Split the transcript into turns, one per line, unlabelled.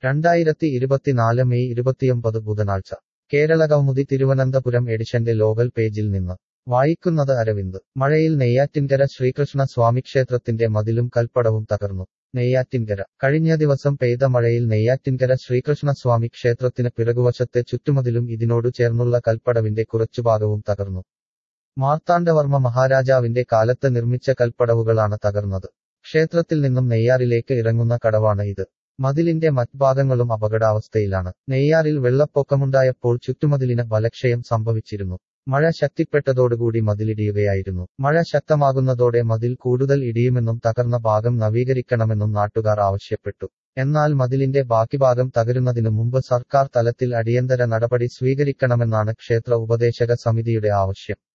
രണ്ടായിരത്തി ഇരുപത്തിനാല് മെയ് ഇരുപത്തിയൊമ്പത് ബുധനാഴ്ച കേരളകൗമുദി തിരുവനന്തപുരം എഡിഷന്റെ ലോകൽ പേജിൽ നിന്ന് വായിക്കുന്നത് അരവിന്ദ് മഴയിൽ നെയ്യാറ്റിൻകര ശ്രീകൃഷ്ണ സ്വാമിക്ഷേത്രത്തിന്റെ മതിലും കൽപ്പടവും തകർന്നു നെയ്യാറ്റിൻകര കഴിഞ്ഞ ദിവസം പെയ്ത മഴയിൽ നെയ്യാറ്റിൻകര ശ്രീകൃഷ്ണസ്വാമി ക്ഷേത്രത്തിന് പിറകുവശത്തെ ചുറ്റുമതിലും ഇതിനോടു ചേർന്നുള്ള കൽപ്പടവിന്റെ കുറച്ചുഭാഗവും തകർന്നു മാർത്താണ്ഡവർമ്മ മഹാരാജാവിന്റെ കാലത്ത് നിർമ്മിച്ച കൽപ്പടവുകളാണ് തകർന്നത് ക്ഷേത്രത്തിൽ നിന്നും നെയ്യാറിലേക്ക് ഇറങ്ങുന്ന കടവാണ് ഇത് മതിലിന്റെ മറ്റ്ഭാഗങ്ങളും അപകടാവസ്ഥയിലാണ് നെയ്യാറിൽ വെള്ളപ്പൊക്കമുണ്ടായപ്പോൾ ചുറ്റുമതിലിന് ബലക്ഷയം സംഭവിച്ചിരുന്നു മഴ ശക്തിപ്പെട്ടതോടുകൂടി മതിലിടിയുകയായിരുന്നു മഴ ശക്തമാകുന്നതോടെ മതിൽ കൂടുതൽ ഇടിയുമെന്നും തകർന്ന ഭാഗം നവീകരിക്കണമെന്നും നാട്ടുകാർ ആവശ്യപ്പെട്ടു എന്നാൽ മതിലിന്റെ ബാക്കി ഭാഗം തകരുന്നതിനു മുമ്പ് സർക്കാർ തലത്തിൽ അടിയന്തര നടപടി സ്വീകരിക്കണമെന്നാണ് ക്ഷേത്ര ഉപദേശക സമിതിയുടെ ആവശ്യം